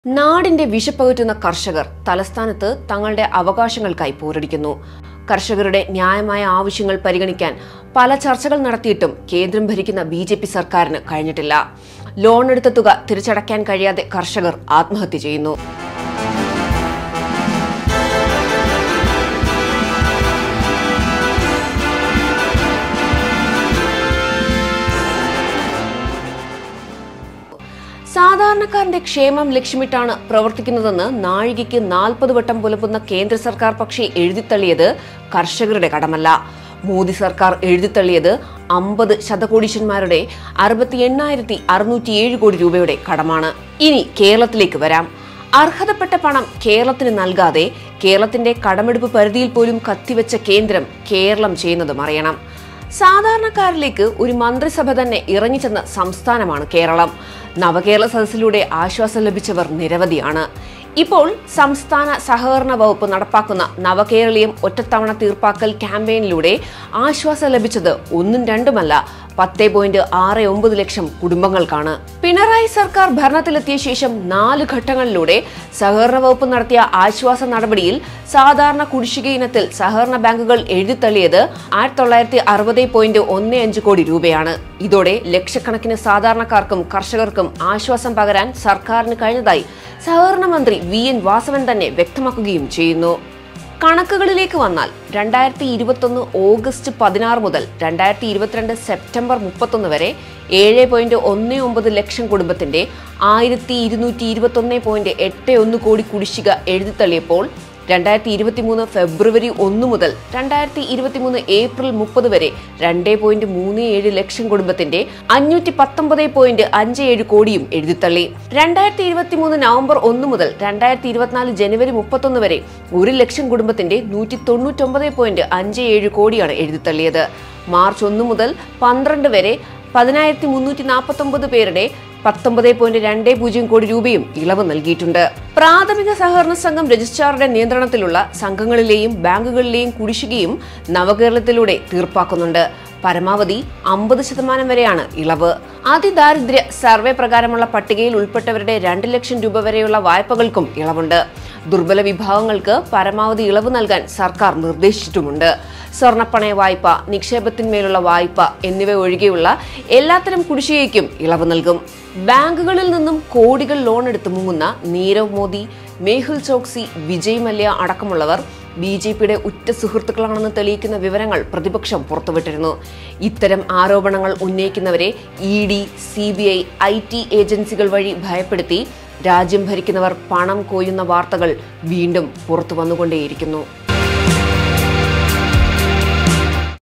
നാടിന്റെ വിശപ്പകറ്റുന്ന കർഷകർ തലസ്ഥാനത്ത് തങ്ങളുടെ അവകാശങ്ങൾക്കായി പോരടിക്കുന്നു കർഷകരുടെ ന്യായമായ ആവശ്യങ്ങൾ പരിഗണിക്കാൻ പല ചർച്ചകൾ നടത്തിയിട്ടും കേന്ദ്രം ഭരിക്കുന്ന ബി ജെ പി സർക്കാരിന് കഴിഞ്ഞിട്ടില്ല ലോൺ എടുത്ത തുക തിരിച്ചടയ്ക്കാൻ കഴിയാതെ കർഷകർ ആത്മഹത്യ ചെയ്യുന്നു സാധാരണക്കാരന്റെ ക്ഷേമം ലക്ഷ്യമിട്ടാണ് പ്രവർത്തിക്കുന്നതെന്ന് നാഴികയ്ക്ക് നാൽപ്പത് വട്ടം പുലമ്പുന്ന കേന്ദ്ര സർക്കാർ പക്ഷേ എഴുതിത്തള്ളിയത് കർഷകരുടെ കടമല്ല മോദി സർക്കാർ എഴുതിത്തള്ളിയത് അമ്പത് ശതകോടീശന്മാരുടെ അറുപത്തി എണ്ണായിരത്തി അറുന്നൂറ്റിയേഴ് കോടി രൂപയുടെ കടമാണ് ഇനി കേരളത്തിലേക്ക് വരാം അർഹതപ്പെട്ട പണം കേരളത്തിന് നൽകാതെ കേരളത്തിന്റെ കടമെടുപ്പ് പരിധിയിൽ പോലും കത്തിവെച്ച കേന്ദ്രം കേരളം ചെയ്യുന്നതും അറിയണം സാധാരണക്കാരിലേക്ക് ഒരു മന്ത്രിസഭ തന്നെ ഇറങ്ങിച്ചെന്ന സംസ്ഥാനമാണ് കേരളം നവകേരള സദസ്സിലൂടെ ആശ്വാസം ലഭിച്ചവർ നിരവധിയാണ് ഇപ്പോൾ സംസ്ഥാന സഹകരണ വകുപ്പ് നടപ്പാക്കുന്ന നവകേരളീയം ഒറ്റത്തവണ തീർപ്പാക്കൽ ക്യാമ്പയിനിലൂടെ ആശ്വാസം ലഭിച്ചത് ഒന്നും രണ്ടുമല്ല പത്തേ പോയിന്റ് ആറ് ഒമ്പത് ലക്ഷം കുടുംബങ്ങൾക്കാണ് പിണറായി സർക്കാർ ഭരണത്തിലെത്തിയ ശേഷം നാല് ഘട്ടങ്ങളിലൂടെ സഹകരണ വകുപ്പ് നടത്തിയ ആശ്വാസ നടപടിയിൽ സാധാരണ കുടിശ്ശിക ഇനത്തിൽ സഹകരണ ബാങ്കുകൾ എഴുതിത്തള്ളിയത് ആയിരത്തി തൊള്ളായിരത്തി അറുപത് പോയിന്റ് ഒന്ന് അഞ്ച് കോടി രൂപയാണ് ഇതോടെ ലക്ഷക്കണക്കിന് സാധാരണക്കാർക്കും കർഷകർക്കും ആശ്വാസം പകരാൻ സർക്കാരിന് കഴിഞ്ഞതായി സഹകരണ മന്ത്രി വി എൻ വാസവൻ തന്നെ വ്യക്തമാക്കുകയും ചെയ്യുന്നു കണക്കുകളിലേക്ക് വന്നാൽ രണ്ടായിരത്തി ഇരുപത്തൊന്ന് ഓഗസ്റ്റ് പതിനാറ് മുതൽ രണ്ടായിരത്തി ഇരുപത്തിരണ്ട് സെപ്റ്റംബർ മുപ്പത്തൊന്ന് വരെ ഏഴ് പോയിന്റ് ഒന്ന് ഒമ്പത് ലക്ഷം കുടുംബത്തിന്റെ ആയിരത്തി ഇരുന്നൂറ്റി ഇരുപത്തൊന്ന് പോയിന്റ് എട്ട് ഒന്ന് കോടി കുടിശ്ശിക എഴുതിത്തള്ളിയപ്പോൾ രണ്ടായിരത്തി ഇരുപത്തിമൂന്ന് ഫെബ്രുവരി ഒന്ന് മുതൽ രണ്ടായിരത്തി ഇരുപത്തിമൂന്ന് ഏപ്രിൽ മുപ്പത് വരെ രണ്ട് പോയിന്റ് മൂന്ന് ഏഴ് ലക്ഷം കുടുംബത്തിന്റെ അഞ്ഞൂറ്റി പത്തൊമ്പത് പോയിന്റ് അഞ്ച് ഏഴ് കോടിയും എഴുതിത്തള്ളി രണ്ടായിരത്തി ഇരുപത്തിമൂന്ന് നവംബർ ഒന്ന് മുതൽ രണ്ടായിരത്തി ഇരുപത്തിനാല് ജനുവരി മുപ്പത്തൊന്ന് വരെ ഒരു ലക്ഷം കുടുംബത്തിന്റെ നൂറ്റി തൊണ്ണൂറ്റൊമ്പത് പോയിന്റ് അഞ്ച് ഏഴ് കോടിയാണ് എഴുതിത്തള്ളിയത് മാർച്ച് ഒന്ന് മുതൽ പന്ത്രണ്ട് വരെ പതിനായിരത്തി മുന്നൂറ്റി നാൽപ്പത്തി ഒമ്പത് പേരുടെ പത്തൊമ്പത് പോയിന്റ് രണ്ട് പൂജ്യം കോടി രൂപയും ഇളവ് നൽകിയിട്ടുണ്ട് പ്രാഥമിക സഹകരണ സംഘം രജിസ്ട്രാറുടെ നിയന്ത്രണത്തിലുള്ള സംഘങ്ങളിലെയും ബാങ്കുകളിലെയും കുടിശ്ശികയും നവകേരളത്തിലൂടെ തീർപ്പാക്കുന്നുണ്ട് പരമാവധി അമ്പത് ശതമാനം വരെയാണ് ഇളവ് അതിദാരിദ്ര്യ സർവേ പ്രകാരമുള്ള പട്ടികയിൽ ഉൾപ്പെട്ടവരുടെ രണ്ട് ലക്ഷം രൂപ വരെയുള്ള വായ്പകൾക്കും ഇളവുണ്ട് ദുർബല വിഭാഗങ്ങൾക്ക് പരമാവധി ഇളവ് നൽകാൻ സർക്കാർ നിർദ്ദേശിച്ചിട്ടുമുണ്ട് സ്വർണ്ണപ്പണയ വായ്പ നിക്ഷേപത്തിന്മേലുള്ള വായ്പ എന്നിവ ഒഴികെയുള്ള എല്ലാത്തരം കുടിശ്ശികയ്ക്കും ഇളവ് നൽകും ബാങ്കുകളിൽ നിന്നും കോടികൾ ലോൺ എടുത്ത് മുങ്ങുന്ന നീരവ് മോദി മേഹുൽ ചോക്സി വിജയ് മല്യ അടക്കമുള്ളവർ ബി ജെ പിയുടെ ഉറ്റ സുഹൃത്തുക്കളാണെന്ന് തെളിയിക്കുന്ന വിവരങ്ങൾ പ്രതിപക്ഷം പുറത്തുവിട്ടിരുന്നു ഇത്തരം ആരോപണങ്ങൾ ഉന്നയിക്കുന്നവരെ E D C B I I T ഏജൻസികൾ വഴി ഭയപ്പെടുത്തി രാജ്യം ഭരിക്കുന്നവർ പണം കോയുന്ന വാർത്തകൾ വീണ്ടും പുറത്തു വന്നുകൊണ്ടേയിരിക്കുന്നു